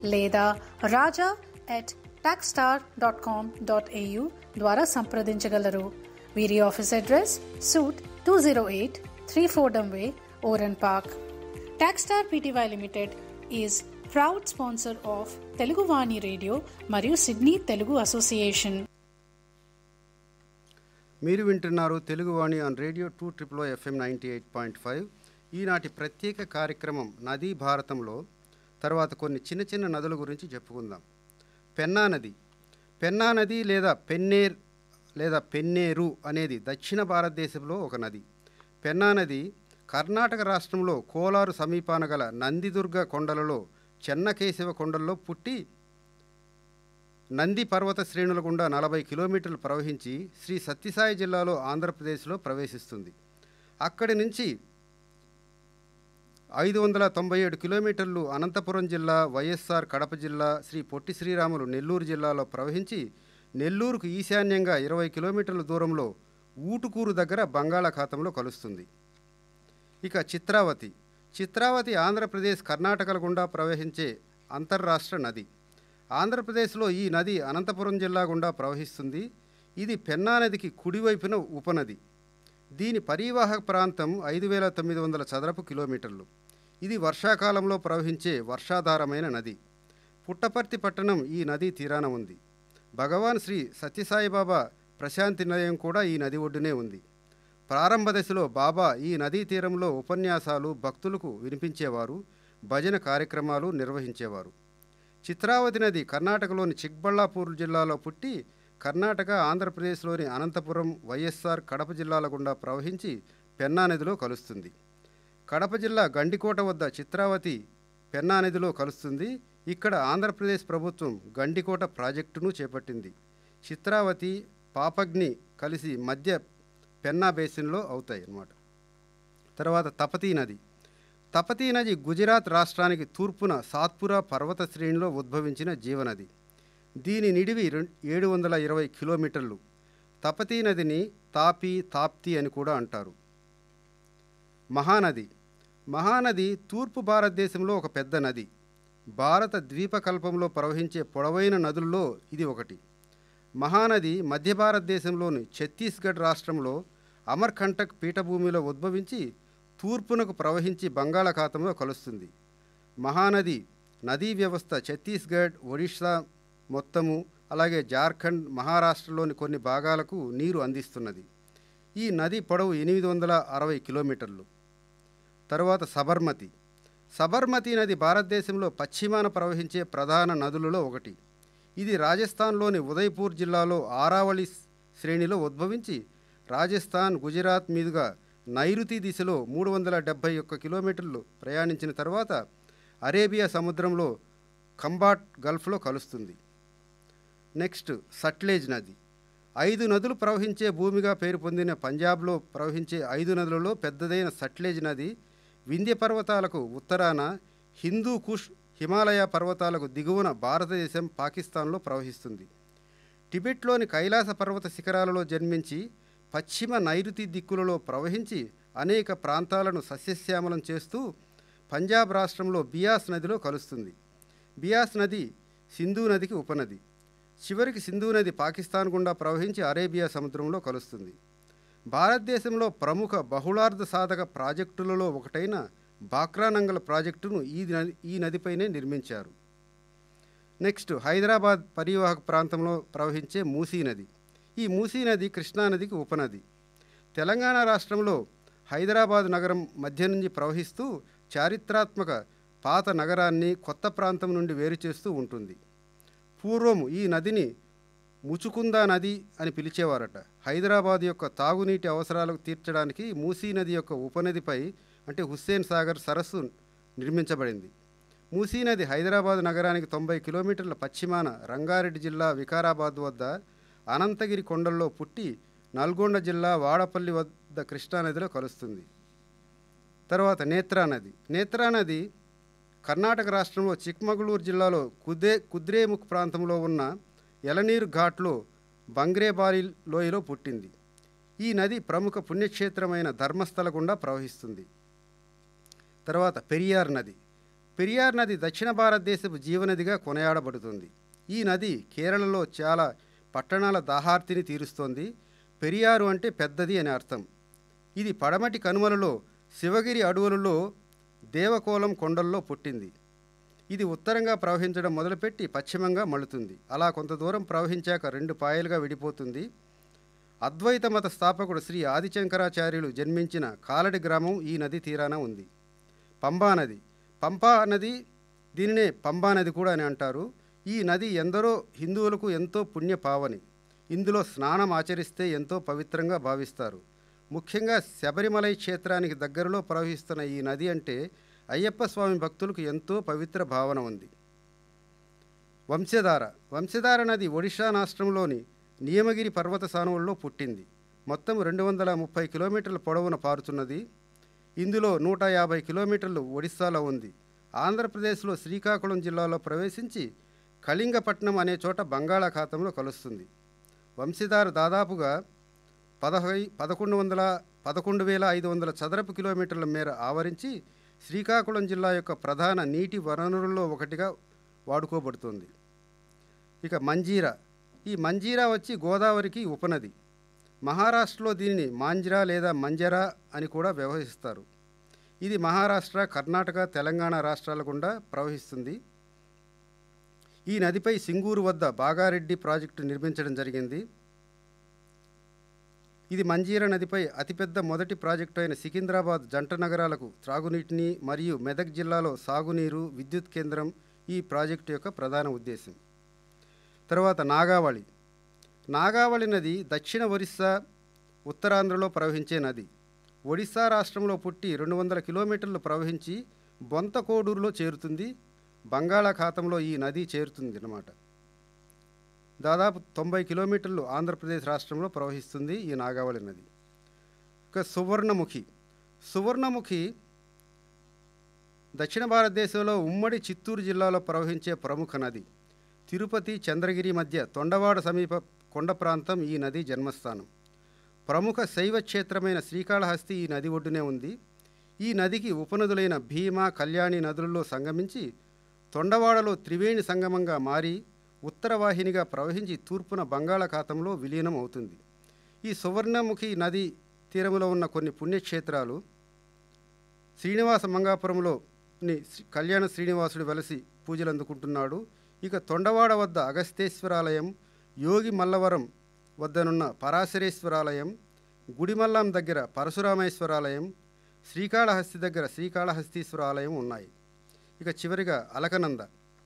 లేదా Raja at Taxstar dot com dot AU ద్వారా సంప్రదించగలరు వీరి office address suite two zero eight three Fordham way Oran park Taxstar PTY limited is proud sponsor of Teluguvani radio మరియు Sydney Telugu association మీరు వింటున్నారు Teluguvani on radio two triple FM ninety eight point five ఈనాటి ప్రత్యేక కార్యక్రమం నదీ భారతంలో తర్వాత కొన్ని చిన్న చిన్న నదుల గురించి చెప్పుకుందాం పెన్నా నది పెన్నా నది లేదా పెన్నేర్ లేదా పెన్నేరు అనేది దక్షిణ భారతదేశంలో ఒక నది పెన్నా నది కర్ణాటక రాష్ట్రంలో కోలారు సమీపాన గల నందిదుర్గ కొండలలో చెన్నకేశవ కొండల్లో పుట్టి నంది పర్వత శ్రేణుల గుండా నలభై కిలోమీటర్లు ప్రవహించి శ్రీ సత్యసాయి జిల్లాలో ఆంధ్రప్రదేశ్లో ప్రవేశిస్తుంది అక్కడి నుంచి ఐదు వందల తొంభై ఏడు కిలోమీటర్లు అనంతపురం జిల్లా వైఎస్ఆర్ కడప జిల్లా శ్రీ పొట్టి శ్రీరాములు నెల్లూరు జిల్లాలో ప్రవహించి నెల్లూరుకు ఈశాన్యంగా ఇరవై కిలోమీటర్ల దూరంలో ఊటుకూరు దగ్గర బంగాళాఖాతంలో కలుస్తుంది ఇక చిత్రావతి చిత్రావతి ఆంధ్రప్రదేశ్ కర్ణాటకల గుండా ప్రవహించే అంతర్రాష్ట్ర నది ఆంధ్రప్రదేశ్లో ఈ నది అనంతపురం జిల్లా గుండా ప్రవహిస్తుంది ఇది పెన్నా నదికి కుడివైపున ఉపనది దీని పరివాహక ప్రాంతం ఐదు వేల తొమ్మిది వందల చదరపు కిలోమీటర్లు ఇది వర్షాకాలంలో ప్రవహించే వర్షాధారమైన నది పుట్టపర్తి పట్టణం ఈ నదీ తీరాన ఉంది భగవాన్ శ్రీ సత్యసాయిబాబా ప్రశాంతి నిలయం కూడా ఈ నది ఒడ్డునే ఉంది ప్రారంభ దశలో బాబా ఈ నదీ తీరంలో ఉపన్యాసాలు భక్తులకు వినిపించేవారు భజన కార్యక్రమాలు నిర్వహించేవారు చిత్రావతి నది కర్ణాటకలోని చిక్బళ్ళాపూర్ జిల్లాలో పుట్టి కర్ణాటక ఆంధ్రప్రదేశ్లోని అనంతపురం వైఎస్ఆర్ కడప జిల్లాల గుండా ప్రవహించి పెన్నా నదిలో కలుస్తుంది కడప జిల్లా గండికోట వద్ద చిత్రావతి పెన్నా నదిలో కలుస్తుంది ఇక్కడ ఆంధ్రప్రదేశ్ ప్రభుత్వం గండికోట ప్రాజెక్టును చేపట్టింది చిత్రావతి పాపగ్ని కలిసి మధ్య పెన్నా బేసిన్లో అవుతాయి అన్నమాట తర్వాత తపతీ నది తపతీ నది గుజరాత్ రాష్ట్రానికి తూర్పున సాత్పురా పర్వత శ్రేణిలో ఉద్భవించిన జీవనది దీని నిడివి రెం- ఏడు వందల ఇరవై కిలోమీటర్లు తపతీ నదిని తాపి తాప్తి అని కూడా అంటారు మహానది మహానది తూర్పు భారతదేశంలో ఒక పెద్ద నది భారత ద్వీపకల్పంలో ప్రవహించే పొడవైన నదుల్లో ఇది ఒకటి మహానది మధ్య భారతదేశంలోని ఛత్తీస్గఢ్ రాష్ట్రంలో అమర్కంటక్ పీఠభూమిలో ఉద్భవించి తూర్పునకు ప్రవహించి బంగాళాఖాతంలో కలుస్తుంది మహానది నదీ వ్యవస్థ ఛత్తీస్గఢ్ ఒడిషా మొత్తము అలాగే జార్ఖండ్ మహారాష్ట్రలోని కొన్ని భాగాలకు నీరు అందిస్తున్నది ఈ నది పొడవు ఎనిమిది వందల అరవై కిలోమీటర్లు తరువాత సబర్మతి సబర్మతి నది భారతదేశంలో పశ్చిమాన ప్రవహించే ప్రధాన నదులలో ఒకటి ఇది రాజస్థాన్లోని ఉదయ్పూర్ జిల్లాలో ఆరావళి శ్రేణిలో ఉద్భవించి రాజస్థాన్ గుజరాత్ మీదుగా నైరుతి దిశలో మూడు వందల డెబ్భై ఒక్క కిలోమీటర్లు ప్రయాణించిన తర్వాత అరేబియా సముద్రంలో కంబాట్ గల్ఫ్లో కలుస్తుంది నెక్స్ట్ సట్లేజ్ నది ఐదు నదులు ప్రవహించే భూమిగా పేరు పొందిన పంజాబ్లో ప్రవహించే ఐదు నదులలో పెద్దదైన సట్లేజ్ నది వింధ్య పర్వతాలకు ఉత్తరాన హిందూ కుష్ హిమాలయ పర్వతాలకు దిగువన భారతదేశం పాకిస్తాన్లో ప్రవహిస్తుంది టిబెట్లోని కైలాస పర్వత శిఖరాలలో జన్మించి పశ్చిమ నైరుతి దిక్కులలో ప్రవహించి అనేక ప్రాంతాలను సస్యశ్యామలం చేస్తూ పంజాబ్ రాష్ట్రంలో బియాస్ నదిలో కలుస్తుంది బియాస్ నది సింధు నదికి ఉపనది చివరికి సింధు నది పాకిస్తాన్ గుండా ప్రవహించి అరేబియా సముద్రంలో కలుస్తుంది భారతదేశంలో ప్రముఖ బహుళార్థ సాధక ప్రాజెక్టులలో ఒకటైన బాక్రానంగల్ ప్రాజెక్టును ఈ నది ఈ నదిపైనే నిర్మించారు నెక్స్ట్ హైదరాబాద్ పరివాహక ప్రాంతంలో ప్రవహించే మూసీ నది ఈ మూసీ నది కృష్ణానదికి ఉపనది తెలంగాణ రాష్ట్రంలో హైదరాబాద్ నగరం మధ్య నుంచి ప్రవహిస్తూ చారిత్రాత్మక పాత నగరాన్ని కొత్త ప్రాంతం నుండి వేరు చేస్తూ ఉంటుంది పూర్వం ఈ నదిని ముచుకుందా నది అని పిలిచేవారట హైదరాబాద్ యొక్క తాగునీటి అవసరాలకు తీర్చడానికి మూసీ నది యొక్క ఉపనదిపై అంటే హుస్సేన్ సాగర్ సరస్సు నిర్మించబడింది మూసీ నది హైదరాబాద్ నగరానికి తొంభై కిలోమీటర్ల పశ్చిమాన రంగారెడ్డి జిల్లా వికారాబాద్ వద్ద అనంతగిరి కొండల్లో పుట్టి నల్గొండ జిల్లా వాడపల్లి వద్ద కృష్ణానదిలో కలుస్తుంది తర్వాత నేత్రా నది నేత్రా నది కర్ణాటక రాష్ట్రంలో చిక్మగళూరు జిల్లాలో కుదే కుద్రేముఖ్ ప్రాంతంలో ఉన్న ఎలనీరు ఘాట్లో బంగ్రేబారి లోయలో పుట్టింది ఈ నది ప్రముఖ పుణ్యక్షేత్రమైన ధర్మస్థల గుండా ప్రవహిస్తుంది తర్వాత పెరియార్ నది పెరియార్ నది దక్షిణ భారతదేశపు జీవనదిగా కొనయాడబడుతుంది ఈ నది కేరళలో చాలా పట్టణాల దాహార్తిని తీరుస్తోంది పెరియారు అంటే పెద్దది అని అర్థం ఇది పడమటి కనుమలలో శివగిరి అడవులలో దేవకోలం కొండల్లో పుట్టింది ఇది ఉత్తరంగా ప్రవహించడం మొదలుపెట్టి పశ్చిమంగా మళ్ళుతుంది అలా కొంత దూరం ప్రవహించాక రెండు పాయలుగా విడిపోతుంది అద్వైత మత స్థాపకుడు శ్రీ ఆదిశంకరాచార్యులు జన్మించిన కాలడి గ్రామం ఈ నది తీరాన ఉంది పంబా నది పంపా నది దీనినే పంబా నది కూడా అని అంటారు ఈ నది ఎందరో హిందువులకు ఎంతో పుణ్య పావని ఇందులో స్నానం ఆచరిస్తే ఎంతో పవిత్రంగా భావిస్తారు ముఖ్యంగా శబరిమలై క్షేత్రానికి దగ్గరలో ప్రవహిస్తున్న ఈ నది అంటే అయ్యప్ప స్వామి భక్తులకు ఎంతో పవిత్ర భావన ఉంది వంశధార వంశధార నది ఒడిషా రాష్ట్రంలోని నియమగిరి పర్వత సానువుల్లో పుట్టింది మొత్తం రెండు వందల ముప్పై కిలోమీటర్ల పొడవున పారుతున్నది ఇందులో నూట యాభై కిలోమీటర్లు ఒడిస్సాలో ఉంది ఆంధ్రప్రదేశ్లో శ్రీకాకుళం జిల్లాలో ప్రవేశించి కళింగపట్నం అనే చోట బంగాళాఖాతంలో కలుస్తుంది వంశధార దాదాపుగా పదహై పదకొండు వందల పదకొండు వేల ఐదు వందల చదరపు కిలోమీటర్ల మేర ఆవరించి శ్రీకాకుళం జిల్లా యొక్క ప్రధాన నీటి వనరుల్లో ఒకటిగా వాడుకోబడుతుంది ఇక మంజీరా ఈ మంజీరా వచ్చి గోదావరికి ఉపనది మహారాష్ట్రలో దీనిని మాంజిరా లేదా మంజరా అని కూడా వ్యవహరిస్తారు ఇది మహారాష్ట్ర కర్ణాటక తెలంగాణ రాష్ట్రాల గుండా ప్రవహిస్తుంది ఈ నదిపై సింగూరు వద్ద బాగారెడ్డి ప్రాజెక్టు నిర్మించడం జరిగింది ఇది మంజీరా నదిపై అతిపెద్ద మొదటి ప్రాజెక్టు అయిన సికింద్రాబాద్ జంట నగరాలకు త్రాగునీటిని మరియు మెదక్ జిల్లాలో సాగునీరు విద్యుత్ కేంద్రం ఈ ప్రాజెక్టు యొక్క ప్రధాన ఉద్దేశం తర్వాత నాగావళి నాగావళి నది దక్షిణ ఒరిస్సా ఉత్తరాంధ్రలో ప్రవహించే నది ఒడిశా రాష్ట్రంలో పుట్టి రెండు వందల కిలోమీటర్లు ప్రవహించి బొంతకోడూరులో చేరుతుంది బంగాళాఖాతంలో ఈ నది చేరుతుంది అన్నమాట దాదాపు తొంభై కిలోమీటర్లు ఆంధ్రప్రదేశ్ రాష్ట్రంలో ప్రవహిస్తుంది ఈ నాగావళి నది ఇక సువర్ణముఖి సువర్ణముఖి దక్షిణ భారతదేశంలో ఉమ్మడి చిత్తూరు జిల్లాలో ప్రవహించే ప్రముఖ నది తిరుపతి చంద్రగిరి మధ్య తొండవాడ సమీప కొండ ప్రాంతం ఈ నది జన్మస్థానం ప్రముఖ శైవ క్షేత్రమైన శ్రీకాళహస్తి ఈ నది ఒడ్డునే ఉంది ఈ నదికి ఉపనదులైన భీమా కళ్యాణి నదులలో సంగమించి తొండవాడలో త్రివేణి సంగమంగా మారి ఉత్తరవాహినిగా ప్రవహించి తూర్పున బంగాళాఖాతంలో విలీనం అవుతుంది ఈ సువర్ణముఖి నది తీరములో ఉన్న కొన్ని పుణ్యక్షేత్రాలు శ్రీనివాస మంగాపురంలో ని శ్రీ- కళ్యాణ శ్రీనివాసుడు వెలసి పూజలు అందుకుంటున్నాడు ఇక తొండవాడ వద్ద అగస్తేశ్వరాలయం యోగి మల్లవరం వద్దనున్న పరాశరేశ్వరాలయం గుడిమల్లం దగ్గర పరశురామేశ్వరాలయం శ్రీకాళహస్తి దగ్గర శ్రీకాళహస్తీశ్వర ఆలయం ఉన్నాయి ఇక చివరిగా అలకనంద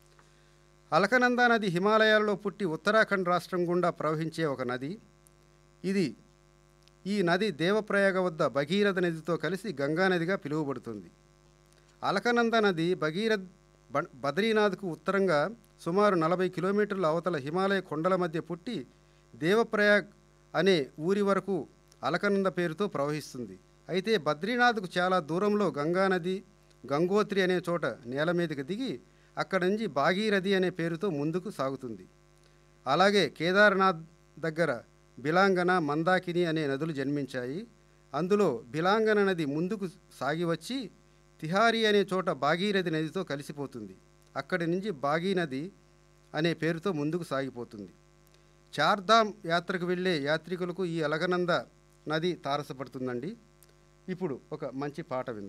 అలకనంద నది హిమాలయాల్లో పుట్టి ఉత్తరాఖండ్ రాష్ట్రం గుండా ప్రవహించే ఒక నది ఇది ఈ నది దేవప్రయాగ వద్ద భగీరథ నదితో కలిసి గంగా నదిగా పిలువబడుతుంది అలకనంద నది భగీరథ్ బ- బద్రీనాథ్కు ఉత్తరంగా సుమారు నలభై కిలోమీటర్ల అవతల హిమాలయ కొండల మధ్య పుట్టి దేవప్రయాగ్ అనే ఊరి వరకు అలకనంద పేరుతో ప్రవహిస్తుంది అయితే బద్రీనాథ్కు చాలా దూరంలో గంగా నది గంగోత్రి అనే చోట నేల మీదకి దిగి అక్కడి నుంచి భాగీరథి అనే పేరుతో ముందుకు సాగుతుంది అలాగే కేదార్నాథ్ దగ్గర బిలాంగన మందాకిని అనే నదులు జన్మించాయి అందులో బిలాంగన నది ముందుకు సాగి వచ్చి తిహారీ అనే చోట భాగీరథి నదితో కలిసిపోతుంది అక్కడి నుంచి భాగీ నది అనే పేరుతో ముందుకు సాగిపోతుంది చార్ధామ్ యాత్రకు వెళ్ళే యాత్రికులకు ఈ అలగనంద నది తారసపడుతుందండి ఇప్పుడు ఒక మంచి పాట విందాం